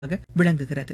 விளங்குகிறது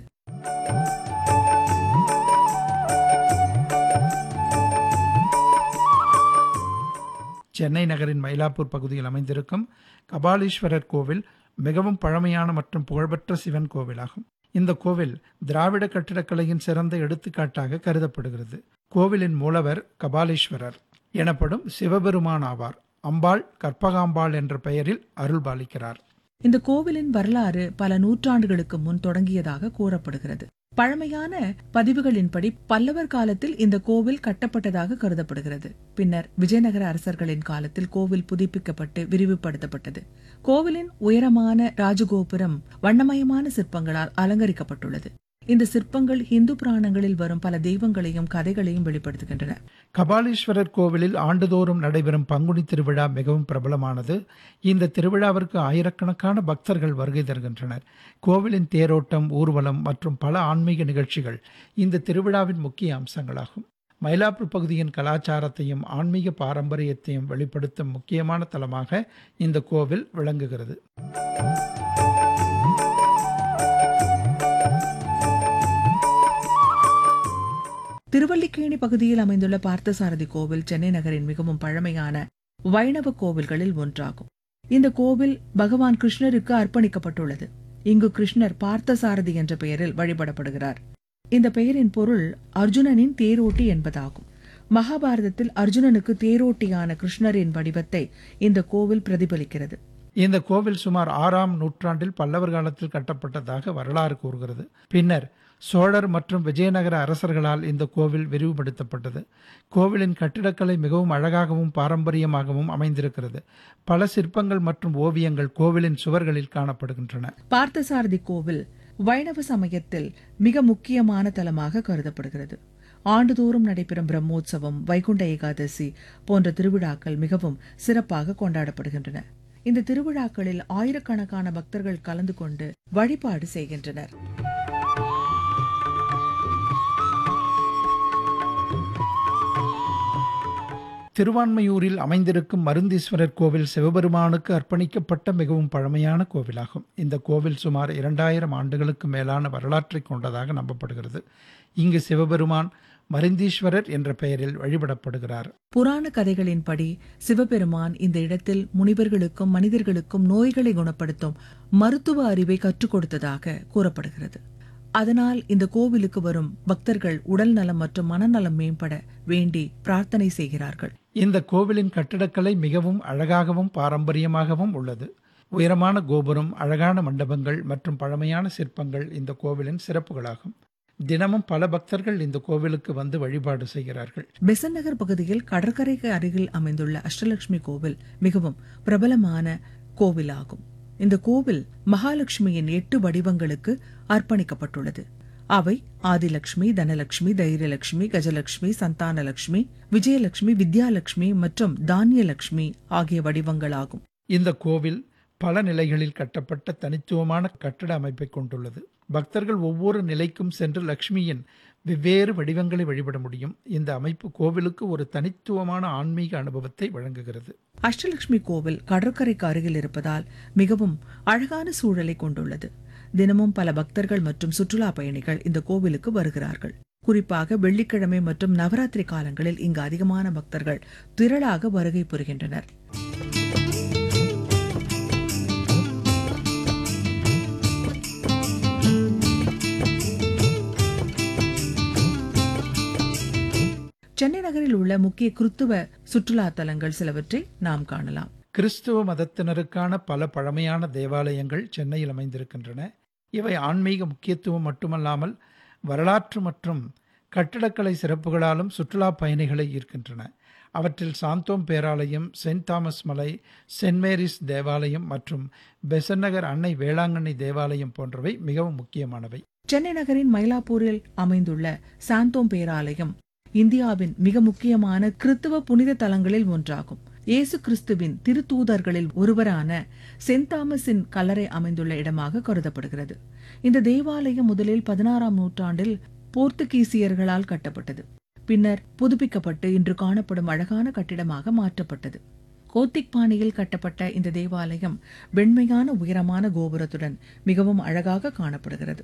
சென்னை நகரின் மயிலாப்பூர் பகுதியில் அமைந்திருக்கும் கபாலீஸ்வரர் கோவில் மிகவும் பழமையான மற்றும் புகழ்பெற்ற சிவன் கோவிலாகும் இந்த கோவில் திராவிட கட்டிடக்கலையின் சிறந்த எடுத்துக்காட்டாக கருதப்படுகிறது கோவிலின் மூலவர் கபாலீஸ்வரர் எனப்படும் சிவபெருமான் ஆவார் அம்பாள் கற்பகாம்பாள் என்ற பெயரில் அருள்பாலிக்கிறார் இந்த கோவிலின் வரலாறு பல நூற்றாண்டுகளுக்கு முன் தொடங்கியதாக கூறப்படுகிறது பழமையான பதிவுகளின்படி பல்லவர் காலத்தில் இந்த கோவில் கட்டப்பட்டதாக கருதப்படுகிறது பின்னர் விஜயநகர அரசர்களின் காலத்தில் கோவில் புதுப்பிக்கப்பட்டு விரிவுபடுத்தப்பட்டது கோவிலின் உயரமான ராஜகோபுரம் வண்ணமயமான சிற்பங்களால் அலங்கரிக்கப்பட்டுள்ளது இந்த சிற்பங்கள் இந்து புராணங்களில் வரும் பல தெய்வங்களையும் கதைகளையும் வெளிப்படுத்துகின்றன கபாலீஸ்வரர் கோவிலில் ஆண்டுதோறும் நடைபெறும் பங்குனி திருவிழா மிகவும் பிரபலமானது இந்த திருவிழாவிற்கு ஆயிரக்கணக்கான பக்தர்கள் வருகை தருகின்றனர் கோவிலின் தேரோட்டம் ஊர்வலம் மற்றும் பல ஆன்மீக நிகழ்ச்சிகள் இந்த திருவிழாவின் முக்கிய அம்சங்களாகும் மயிலாப்பூர் பகுதியின் கலாச்சாரத்தையும் ஆன்மீக பாரம்பரியத்தையும் வெளிப்படுத்தும் முக்கியமான தலமாக இந்த கோவில் விளங்குகிறது திருவல்லிக்கேணி பகுதியில் அமைந்துள்ள பார்த்தசாரதி கோவில் சென்னை நகரின் மிகவும் பழமையான வைணவ கோவில்களில் ஒன்றாகும் இந்த கோவில் பகவான் கிருஷ்ணருக்கு அர்ப்பணிக்கப்பட்டுள்ளது இங்கு கிருஷ்ணர் பார்த்தசாரதி என்ற பெயரில் வழிபடப்படுகிறார் இந்த பெயரின் பொருள் அர்ஜுனனின் தேரோட்டி என்பதாகும் மகாபாரதத்தில் அர்ஜுனனுக்கு தேரோட்டியான கிருஷ்ணரின் வடிவத்தை இந்த கோவில் பிரதிபலிக்கிறது இந்த கோவில் சுமார் ஆறாம் நூற்றாண்டில் பல்லவர் காலத்தில் கட்டப்பட்டதாக வரலாறு கூறுகிறது பின்னர் சோழர் மற்றும் விஜயநகர அரசர்களால் இந்த கோவில் விரிவுபடுத்தப்பட்டது கோவிலின் கட்டிடக்கலை மிகவும் அழகாகவும் பாரம்பரியமாகவும் அமைந்திருக்கிறது பல சிற்பங்கள் மற்றும் ஓவியங்கள் கோவிலின் சுவர்களில் காணப்படுகின்றன பார்த்தசாரதி கோவில் வைணவ சமயத்தில் மிக முக்கியமான தலமாக கருதப்படுகிறது ஆண்டுதோறும் நடைபெறும் பிரம்மோற்சவம் வைகுண்ட ஏகாதசி போன்ற திருவிழாக்கள் மிகவும் சிறப்பாக கொண்டாடப்படுகின்றன இந்த திருவிழாக்களில் ஆயிரக்கணக்கான பக்தர்கள் கலந்து கொண்டு வழிபாடு செய்கின்றனர் திருவான்மையூரில் அமைந்திருக்கும் மருந்தீஸ்வரர் கோவில் சிவபெருமானுக்கு அர்ப்பணிக்கப்பட்ட மிகவும் பழமையான கோவிலாகும் இந்த கோவில் சுமார் இரண்டாயிரம் ஆண்டுகளுக்கு மேலான வரலாற்றை கொண்டதாக நம்பப்படுகிறது இங்கு சிவபெருமான் மருந்தீஸ்வரர் என்ற பெயரில் வழிபடப்படுகிறார் புராண கதைகளின்படி சிவபெருமான் இந்த இடத்தில் முனிவர்களுக்கும் மனிதர்களுக்கும் நோய்களை குணப்படுத்தும் மருத்துவ அறிவை கற்றுக் கொடுத்ததாக கூறப்படுகிறது அதனால் இந்த கோவிலுக்கு வரும் பக்தர்கள் உடல் நலம் மற்றும் மனநலம் மேம்பட வேண்டி பிரார்த்தனை செய்கிறார்கள் இந்த கோவிலின் கட்டிடக்கலை மிகவும் அழகாகவும் பாரம்பரியமாகவும் உள்ளது உயரமான கோபுரம் அழகான மண்டபங்கள் மற்றும் பழமையான சிற்பங்கள் இந்த கோவிலின் சிறப்புகளாகும் தினமும் பல பக்தர்கள் இந்த கோவிலுக்கு வந்து வழிபாடு செய்கிறார்கள் பெசன் நகர் பகுதியில் கடற்கரைக்கு அருகில் அமைந்துள்ள அஷ்டலட்சுமி கோவில் மிகவும் பிரபலமான கோவிலாகும் இந்த கோவில் மகாலட்சுமியின் எட்டு வடிவங்களுக்கு அர்ப்பணிக்கப்பட்டுள்ளது அவை ஆதிலட்சுமி தனலட்சுமி தைரியலட்சுமி கஜலட்சுமி சந்தானலட்சுமி விஜயலட்சுமி வித்யாலட்சுமி மற்றும் தானியலட்சுமி ஆகிய வடிவங்களாகும் இந்த கோவில் பல நிலைகளில் கட்டப்பட்ட தனித்துவமான கட்டட அமைப்பை கொண்டுள்ளது பக்தர்கள் ஒவ்வொரு நிலைக்கும் சென்று லக்ஷ்மியின் வெவ்வேறு வடிவங்களை வழிபட முடியும் இந்த அமைப்பு கோவிலுக்கு ஒரு தனித்துவமான ஆன்மீக அனுபவத்தை வழங்குகிறது அஷ்டலட்சுமி கோவில் கடற்கரைக்கு அருகில் இருப்பதால் மிகவும் அழகான சூழலை கொண்டுள்ளது தினமும் பல பக்தர்கள் மற்றும் சுற்றுலா பயணிகள் இந்த கோவிலுக்கு வருகிறார்கள் குறிப்பாக வெள்ளிக்கிழமை மற்றும் நவராத்திரி காலங்களில் இங்கு அதிகமான பக்தர்கள் திரளாக வருகை புரிகின்றனர் சென்னை நகரில் உள்ள முக்கிய கிறித்துவ சுற்றுலா தலங்கள் சிலவற்றை நாம் காணலாம் கிறிஸ்துவ மதத்தினருக்கான பல பழமையான தேவாலயங்கள் சென்னையில் அமைந்திருக்கின்றன இவை ஆன்மீக முக்கியத்துவம் மட்டுமல்லாமல் வரலாற்று மற்றும் கட்டிடக்கலை சிறப்புகளாலும் சுற்றுலா பயணிகளை ஈர்க்கின்றன அவற்றில் சாந்தோம் பேராலயம் செயின்ட் தாமஸ் மலை சென்ட் மேரிஸ் தேவாலயம் மற்றும் பெசன்னகர் அன்னை வேளாங்கண்ணி தேவாலயம் போன்றவை மிகவும் முக்கியமானவை சென்னை நகரின் மயிலாப்பூரில் அமைந்துள்ள சாந்தோம் பேராலயம் இந்தியாவின் மிக முக்கியமான கிறித்துவ புனித தலங்களில் ஒன்றாகும் இயேசு கிறிஸ்துவின் திருத்தூதர்களில் ஒருவரான சென்ட் தாமஸின் கல்லறை அமைந்துள்ள இடமாக கருதப்படுகிறது இந்த தேவாலயம் முதலில் பதினாறாம் நூற்றாண்டில் போர்த்துகீசியர்களால் கட்டப்பட்டது பின்னர் புதுப்பிக்கப்பட்டு இன்று காணப்படும் அழகான கட்டிடமாக மாற்றப்பட்டது கோத்திக் பாணியில் கட்டப்பட்ட இந்த தேவாலயம் வெண்மையான உயரமான கோபுரத்துடன் மிகவும் அழகாக காணப்படுகிறது